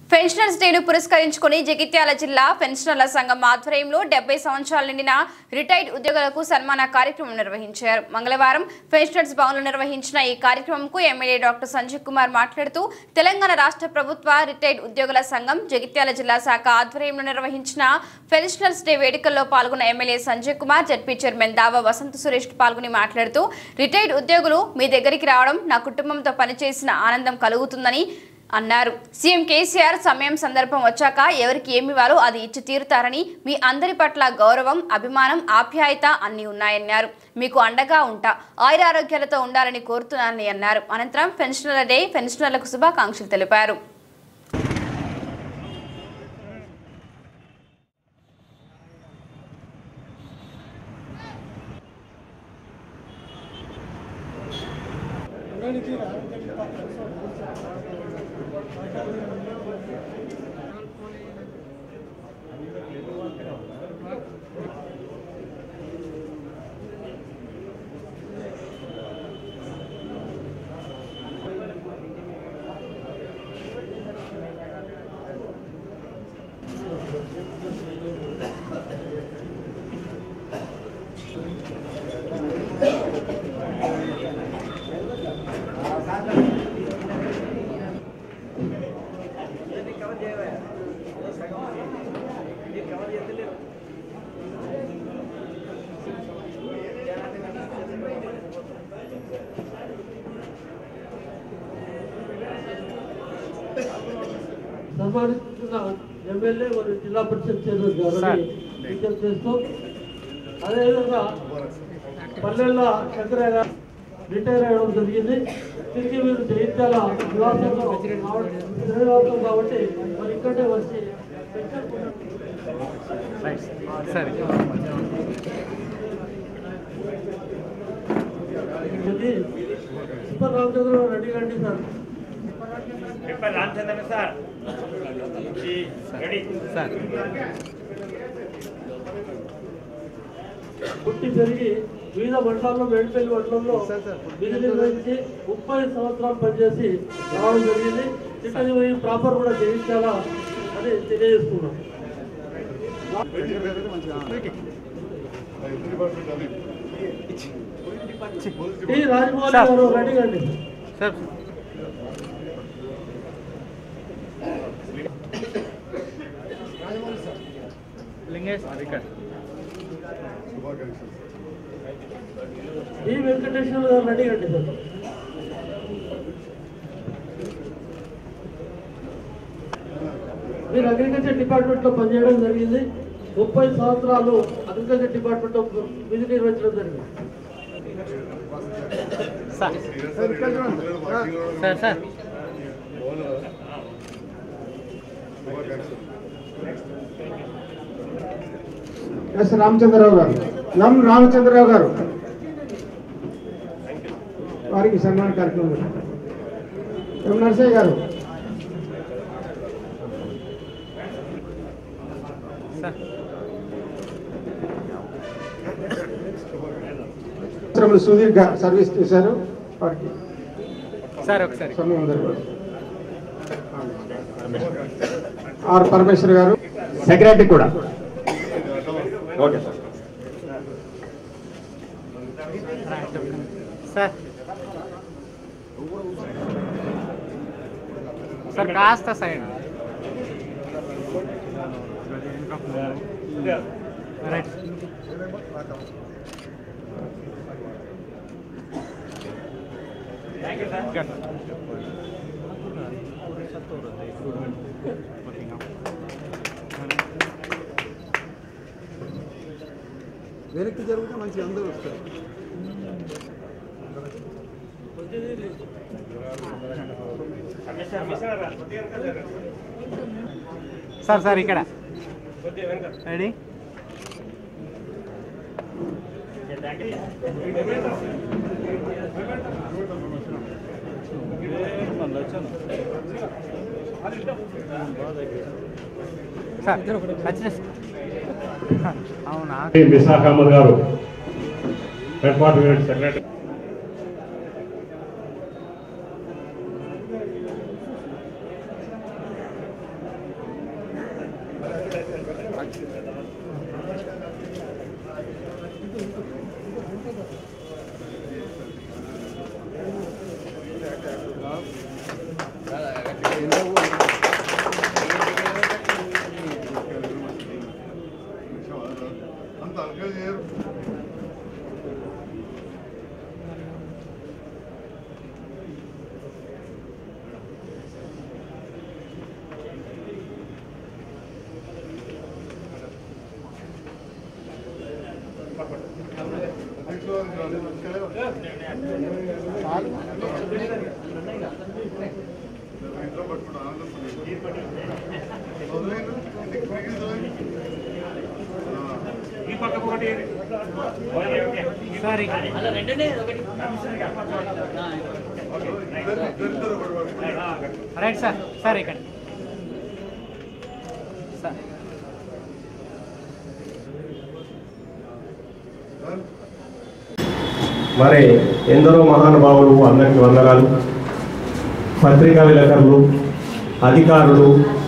Pensioners డేను పురస్కరించుకుని జగిత్యాల జిల్లా పెన్షనర్ల సంఘం ఆధ్వర్యంలో డెబ్బై సంవత్సరాలు నిండిన రిటైర్డ్ ఉద్యోగులకు సన్మాన కార్యక్రమం నిర్వహించారు మంగళవారం పెన్షనర్స్ భవన్లో నిర్వహించిన ఈ కార్యక్రమంకు ఎమ్మెల్యే డాక్టర్ సంజయ్ కుమార్ మాట్లాడుతూ తెలంగాణ రాష్ట్ర ప్రభుత్వ రిటైర్డ్ ఉద్యోగుల సంఘం జగిత్యాల జిల్లా శాఖ ఆధ్వర్యంలో నిర్వహించిన పెన్షనర్స్ డే వేడుకల్లో పాల్గొన్న MLA Sanjay Kumar ZP chairman Dava Vasantha Suresh పాల్గొని మాట్లాడుతూ రిటైర్డ్ ఉద్యోగులు మీ దగ్గరికి రావడం నా కుటుంబంతో పనిచేసిన ఆనందం కలుగుతుందని అన్నారు సీఎం కేసీఆర్ సమయం సందర్భం వచ్చాక ఎవరికి ఏమి ఇవ్వాలో అది ఇచ్చి తీరుతారని మీ అందరి పట్ల గౌరవం అభిమానం ఆప్యాయత అన్ని ఉన్నాయన్నారు మీకు అండగా ఉంటా ఆయురారోగ్యాలతో ఉండాలని కోరుతున్నానని అన్నారు అనంతరం పెన్షనర్ల డే పెన్షనర్లకు శుభాకాంక్షలు తెలిపారు సన్మానిస్తున్న ఎమ్మెల్యే మరియు జిల్లా పరిషత్ చైర్మన్ గారిని విజ్ఞప్తి చేస్తూ అదేవిధంగా పల్లెళ్ళ శంకరయ్య గారు రిటైర్ అయ్యడం జరిగింది తిరిగి మీరు జయించాల నివాసంలో రావడం- నివాసం కాబట్టి మరి ఇక్కడే వచ్చి సరే ఇది సుబ్బర్ రామచంద్ర రెడ్డి గారి సార్ పేపర్ రామచంద్రన్ సార్ ఈ రెడీ సార్ పుట్టి పెరిగి వివిధ మండలాల్లో మేడిపల్లి మండలంలో విధి నిర్వహించి ముప్పై సంవత్సరాలు పనిచేసి రావడం జరిగింది ఇక్కడికి పోయి ప్రాపర్ కూడా చేయించాలా అని తెలియజేస్తున్నాం టి రాజమౌళి గారు రెడీ అండి సార్ లింగేష్ ఇక్కడ ఈ వెంకటేశ్వర గారు రెడీ అండి సార్ మీరు అగ్రికల్చర్ డిపార్ట్మెంట్ లో పనిచేయడం జరిగింది ముప్పై సంవత్సరాలు అగ్రికల్చర్ డిపార్ట్మెంట్ లో విధి నిర్వహించడం జరిగింది sir sir sir S Ramachandrarao గారు లం రామచంద్రరావు గారు వారికి సన్మాన కార్యక్రమం ఎం నరసయ్య గారు సార్ సంవత్సరములు సుదీర్ఘ సర్వీస్ చేశారు వారికి సార్ ఒకసారి సమయం జరగదు ఆర్ పరమేశ్వర్ గారు సెక్రటరీ కూడా ఓకే సార్ సార్ సార్ కాస్త సైడ్ రైట్ వెనక్కి జరిగితే మంచి అందరూ వస్తారు సార్ సార్ ఇక్కడ రెడీ సార్ వచ్చిన అవునా విశాఖ అహ్మద్ గారు head quarter unit secretary sir ఇక్కడ రైట్ సార్ సార్ ఇక్కడ సార్ మరి ఎందరో మహానుభావులు అందరికీ వందనాలు పత్రికా విలేకరులు అధికారులు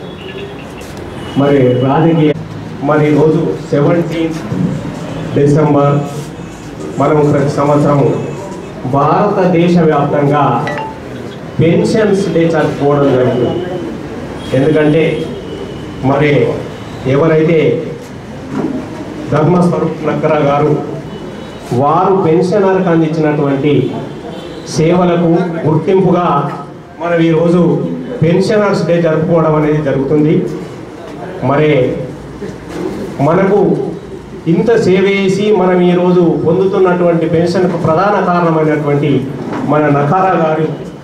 మరి రాజకీయ మరి రోజు సెవెంటీన్త్ డిసెంబర్ మనం ప్రతి సంవత్సరం భారతదేశ వ్యాప్తంగా పెన్షన్స్ డే జరుపుకోవడం జరుగుతుంది ఎందుకంటే మరి ఎవరైతే ధర్మస్వరూప్ నక్కర గారు వారు పెన్షనర్కి అందించినటువంటి సేవలకు గుర్తింపుగా మనం ఈరోజు పెన్షనర్స్ డే జరుపుకోవడం అనేది జరుగుతుంది మరి మనకు ఇంత సేవ చేసి మనం ఈరోజు పొందుతున్నటువంటి పెన్షన్కు ప్రధాన కారణమైనటువంటి మన నకారా గారి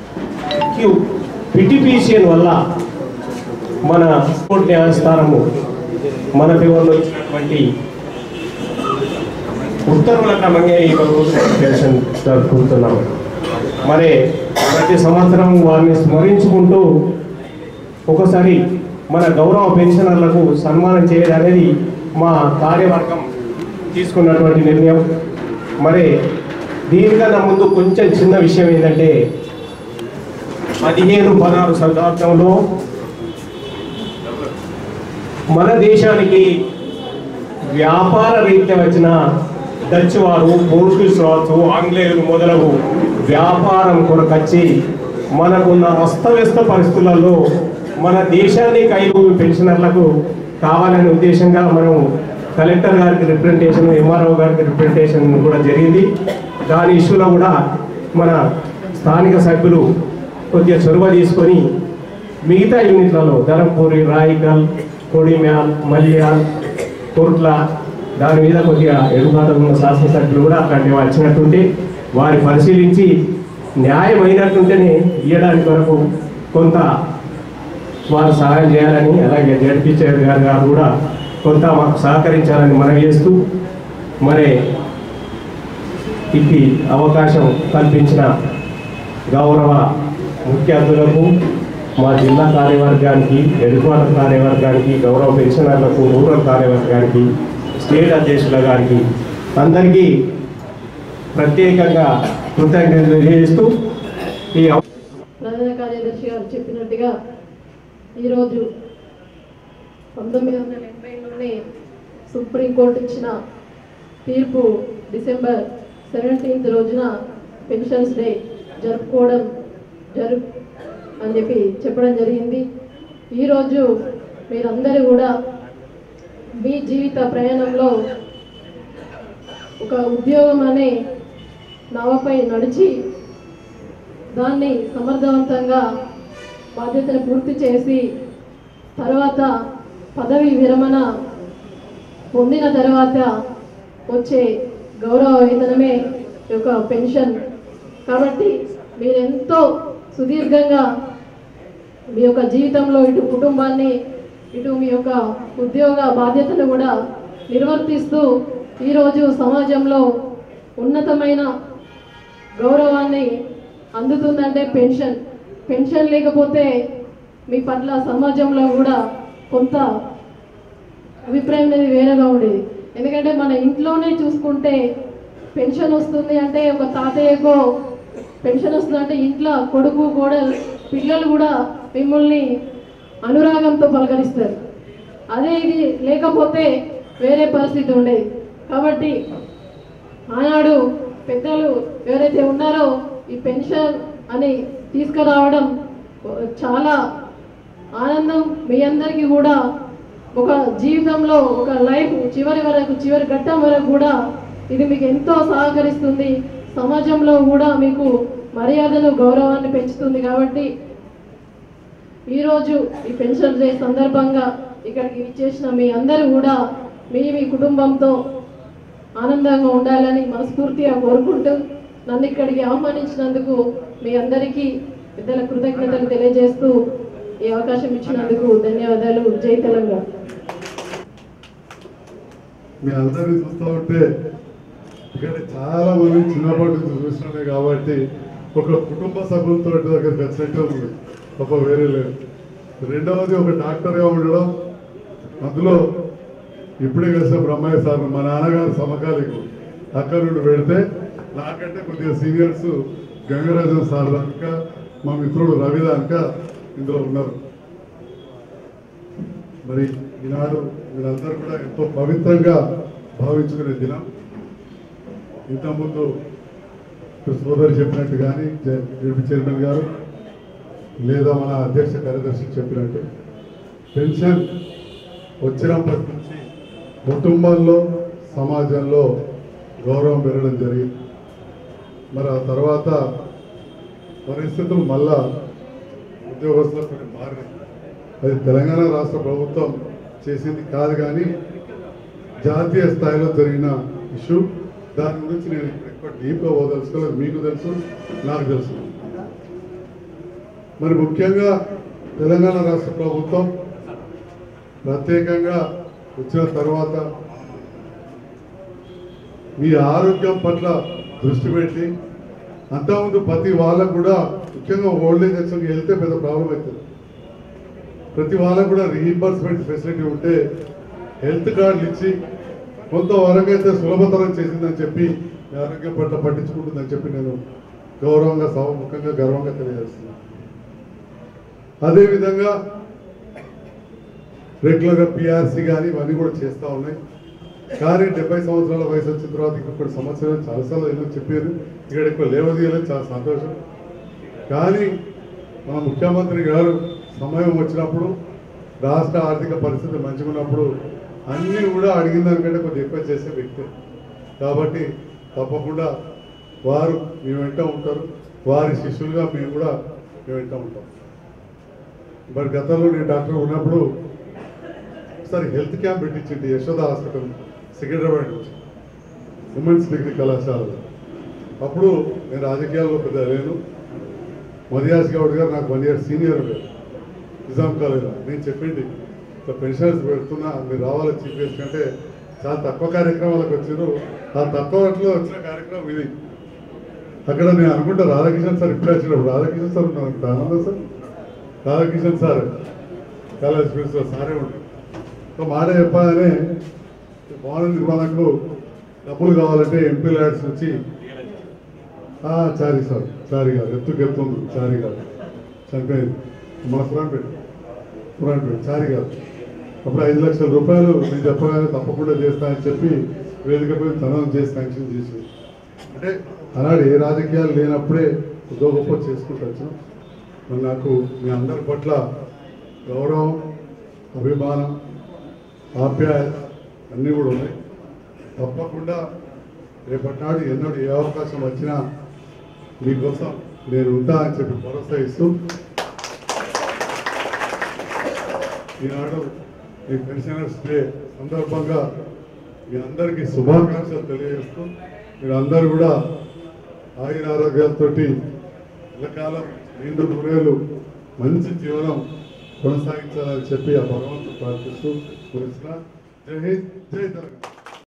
పిటిపిసిఎన్ వల్ల మన కోర్టు న్యాయస్థానము మన పేరులో ఇచ్చినటువంటి ఉత్తర్వుల క్రమంగా ఈ రోజు పెన్షన్ జరుపుకుంటున్నాం మరి ప్రతి సంవత్సరం వారిని స్మరించుకుంటూ ఒకసారి మన గౌరవ పెన్షనర్లకు సన్మానం చేయడం అనేది మా కార్యవర్గం తీసుకున్నటువంటి నిర్ణయం మరి దీనికన్నా ముందు కొంచెం చిన్న విషయం ఏంటంటే పదిహేను పదహారు శతాబ్దంలో మన దేశానికి వ్యాపార రీత్యా వచ్చిన డచ్ వారు పోర్చుగీస్ వారు ఆంగ్లేయులు మొదలగు వ్యాపారం కొరకొచ్చి మనకున్న అస్తవ్యస్త పరిస్థితులలో మన దేశాన్ని కైలు పెన్షనర్లకు కావాలనే ఉద్దేశంగా మనం కలెక్టర్ గారికి రిప్రజెంటేషన్ ఎంఆర్ఓ గారికి రిప్రజెంటేషన్ కూడా జరిగింది దాని ఇష్యూలో కూడా మన స్థానిక సభ్యులు కొద్దిగా చొరవ తీసుకొని మిగతా యూనిట్లలో ధరంపూరి రాయికల్ కొడిమ్యాల్ మల్యాల్ కోట్ల దాని మీద కొద్దిగా ఎదుగుబాటు ఉన్న శాసనసభ్యులు కూడా అక్కడికి వచ్చినట్టుంటే వారి పరిశీలించి న్యాయమైనట్టుంటేనే ఇవ్వడానికి వరకు కొంత వారు సహాయం చేయాలని అలాగే జడ్పీ చైర్ గారు గారు కూడా కొంత మాకు సహకరించాలని మనం చేస్తూ మరి ఇది అవకాశం కల్పించిన గౌరవ ముఖ్య అతిథులకు మా జిల్లా కార్యవర్గానికి హెడ్క్వార్టర్ కార్యవర్గానికి గౌరవ పెన్షనర్లకు రూరల్ కార్యవర్గానికి స్టేట్ అధ్యక్షుల గారికి అందరికీ ప్రత్యేకంగా కృతజ్ఞతలు తెలియజేస్తూ ఈ అవ- ప్రధాన కార్యదర్శి గారు చెప్పినట్టుగా ఈరోజు పంతొమ్మిది వందల ఎనభైలోనే సుప్రీంకోర్టు ఇచ్చిన తీర్పు డిసెంబర్ సెవెంటీన్త్ రోజున పెన్షన్స్ డే జరుపుకోవడం జరు అని చెప్పి చెప్పడం జరిగింది ఈరోజు మీరందరూ కూడా మీ జీవిత ప్రయాణంలో ఒక ఉద్యోగం అనే నవపై నడిచి దాన్ని సమర్థవంతంగా బాధ్యతను పూర్తి చేసి తర్వాత పదవి విరమణ పొందిన తర్వాత వచ్చే గౌరవ వేతనమే ఈ యొక్క పెన్షన్ కాబట్టి మీరెంతో సుదీర్ఘంగా మీ యొక్క జీవితంలో ఇటు కుటుంబాన్ని ఇటు మీ యొక్క ఉద్యోగ బాధ్యతను కూడా నిర్వర్తిస్తూ ఈరోజు సమాజంలో ఉన్నతమైన గౌరవాన్ని అందుతుందంటే పెన్షన్ పెన్షన్ లేకపోతే మీ పట్ల సమాజంలో కూడా కొంత అభిప్రాయం అనేది వేరేగా ఉండేది ఎందుకంటే మన ఇంట్లోనే చూసుకుంటే పెన్షన్ వస్తుంది అంటే ఒక తాతయ్యకో పెన్షన్ వస్తుంది అంటే ఇంట్లో కొడుకు కోడలు పిల్లలు కూడా మిమ్మల్ని అనురాగంతో పలకరిస్తారు అదే ఇది లేకపోతే వేరే పరిస్థితి ఉండేది కాబట్టి ఆనాడు పెద్దలు ఎవరైతే ఉన్నారో ఈ పెన్షన్ అని తీసుకురావడం చాలా ఆనందం మీ అందరికీ కూడా ఒక జీవితంలో ఒక లైఫ్ చివరి వరకు చివరి ఘట్టం వరకు కూడా ఇది మీకు ఎంతో సహకరిస్తుంది సమాజంలో కూడా మీకు మర్యాదను గౌరవాన్ని పెంచుతుంది కాబట్టి ఈరోజు ఈ పెన్షన్ డే సందర్భంగా ఇక్కడికి ఇచ్చేసిన మీ అందరూ కూడా మీ మీ కుటుంబంతో ఆనందంగా ఉండాలని మనస్ఫూర్తిగా కోరుకుంటూ నన్ను ఇక్కడికి ఆహ్వానించినందుకు మీ అందరికీ పెద్దల కృతజ్ఞతలు తెలియజేస్తూ ఈ అవకాశం ఇచ్చినందుకు ధన్యవాదాలు జై తెలంగాణ మీ అందరినీ చూస్తూ ఉంటే ఇక్కడ చాలా మంది చిన్నప్పటి నుంచి చూసినామే కాబట్టి ఒక కుటుంబ సభ్యులతో దగ్గర వచ్చినట్టు ఉంది తప్ప వేరే లేదు రెండవది ఒక డాక్టర్గా ఉండడం అందులో ఇప్పుడే కలిసిన బ్రహ్మయ్య సార్ మా నాన్నగారు సమకాలికు అక్కడ నుండి పెడితే నాకంటే కొద్దిగా సీనియర్స్ గంగరాజన్ సార్ దానిక మా మిత్రుడు రవి దానిక ఇందులో ఉన్నారు మరి ఈనాడు మీరందరూ కూడా ఎంతో పవిత్రంగా భావించుకునే దినం ఇంతకుముందు ఇప్పుడు సోదరు చెప్పినట్టు కానీ జడ్పీ చైర్మన్ గారు లేదా మన అధ్యక్ష కార్యదర్శి చెప్పినట్టు పెన్షన్ వచ్చినప్పటి నుంచి కుటుంబంలో సమాజంలో గౌరవం పెరగడం జరిగింది మరి ఆ తర్వాత పరిస్థితులు మళ్ళా ఉద్యోగస్తులకు కొన్ని మారినాయి అది తెలంగాణ రాష్ట్ర ప్రభుత్వం చేసింది కాదు కానీ జాతీయ స్థాయిలో జరిగిన ఇష్యూ దాని గురించి నేను ఇప్పుడు ఎక్కువ డీప్గా పోదలుచుకోలేదు మీకు తెలుసు నాకు తెలుసు మరి ముఖ్యంగా తెలంగాణ రాష్ట్ర ప్రభుత్వం ప్రత్యేకంగా వచ్చిన తర్వాత మీ ఆరోగ్యం పట్ల దృష్టి పెట్టి అంతకుముందు ప్రతి వాళ్ళకు కూడా ముఖ్యంగా ఓల్డ్ ఏజ్ వచ్చి వెళ్తే పెద్ద ప్రాబ్లం అవుతుంది ప్రతి వాళ్ళకు కూడా రీఇంబర్స్మెంట్ ఫెసిలిటీ ఉంటే హెల్త్ కార్డులు ఇచ్చి కొంతవరకు అయితే సులభతరం చేసిందని చెప్పి మీ ఆరోగ్యం పట్ల పట్టించుకుంటుందని చెప్పి నేను గౌరవంగా సభముఖంగా గర్వంగా తెలియజేస్తున్నాను అదేవిధంగా రెగ్యులర్గా పిఆర్సీ కానీ ఇవన్నీ కూడా చేస్తూ ఉన్నాయి కానీ డెబ్బై సంవత్సరాల వయసు వచ్చిన తర్వాత ఇంకొకటి సంవత్సరం చాలాసార్లు ఎందుకు చెప్పారు ఇక్కడ ఎక్కువ లేవదీయలేదు చాలా సంతోషం కానీ మన ముఖ్యమంత్రి గారు సమయం వచ్చినప్పుడు రాష్ట్ర ఆర్థిక పరిస్థితి మంచిగా ఉన్నప్పుడు అన్నీ కూడా అడిగిన దానికంటే కొద్దిగా ఎక్కువ చేసే వ్యక్తి కాబట్టి తప్పకుండా వారు మీ వెంట ఉంటారు వారి శిష్యులుగా మేము కూడా మీ వెంట ఉంటాం మరి గతంలో నేను డాక్టర్ ఉన్నప్పుడు ఒకసారి హెల్త్ క్యాంప్ పెట్టించింది యశోద హాస్పిటల్ సికింద్రాబాద్ నుంచి ఉమెన్స్ డిగ్రీ కళాశాలలో అప్పుడు నేను రాజకీయాల్లో పెద్ద లేను మదియాస్ గౌడ్ గారు నాకు one year senior Nizam college నేను చెప్పింది ఇట్లా పెన్షన్స్ పెడుతున్నా మీరు రావాలి చీఫ్ గెస్ట్ అంటే చాలా తక్కువ కార్యక్రమాలకు వచ్చారు ఆ తక్కువ వాటిలో వచ్చిన కార్యక్రమం ఇది అక్కడ నేను అనుకుంటా రాధాకిషన్ సార్ ఇప్పుడే వచ్చినప్పుడు రాధాకిషన్ సార్ ఉన్నారు అనుకుంటా. Ananda sir Radhakishan sir college principal సారే ఉంటారు ఒక మాట చెప్పగానే భవన నిర్మాణకు డబ్బులు కావాలంటే ఎంపీ ల్యాడ్స్ వచ్చి "ఆ, చారి సార్ చారి గారు ఎత్తుకు ఎత్తుంది చారి గారు చనిపోయింది మన పురాణపేట పురాణపేట చారి గారు అప్పుడు ఐదు లక్షల రూపాయలు నేను చెప్పగానే తప్పకుండా చేస్తా అని చెప్పి వేదికపై తనం చేసి శాంక్షన్ చేసి అంటే అలాంటి ఏ రాజకీయాలు లేనప్పుడే ఉద్యోగ గొప్ప చేసుకుంటూ వచ్చాం మరి నాకు మీ అందరి పట్ల గౌరవం అభిమానం ఆప్యాయత అన్నీ కూడా ఉన్నాయి తప్పకుండా రేపటి నాడు ఎన్నడూ ఏ అవకాశం వచ్చినా మీకోసం నేను ఉంటా అని చెప్పి భరోసా ఇస్తూ ఈనాడు ఈ పెన్షనర్స్ డే సందర్భంగా మీ అందరికీ శుభాకాంక్షలు తెలియజేస్తూ మీరు అందరూ కూడా ఆయుర ఆరోగ్యాలతోటి ఎల్లకాలం నిండు నూరేళ్ళు మంచి జీవనం కొనసాగించాలని చెప్పి ఆ భగవంతుడు ప్రార్థిస్తూ ముగిస్తున్నా జై హింద్ జై తెలంగాణ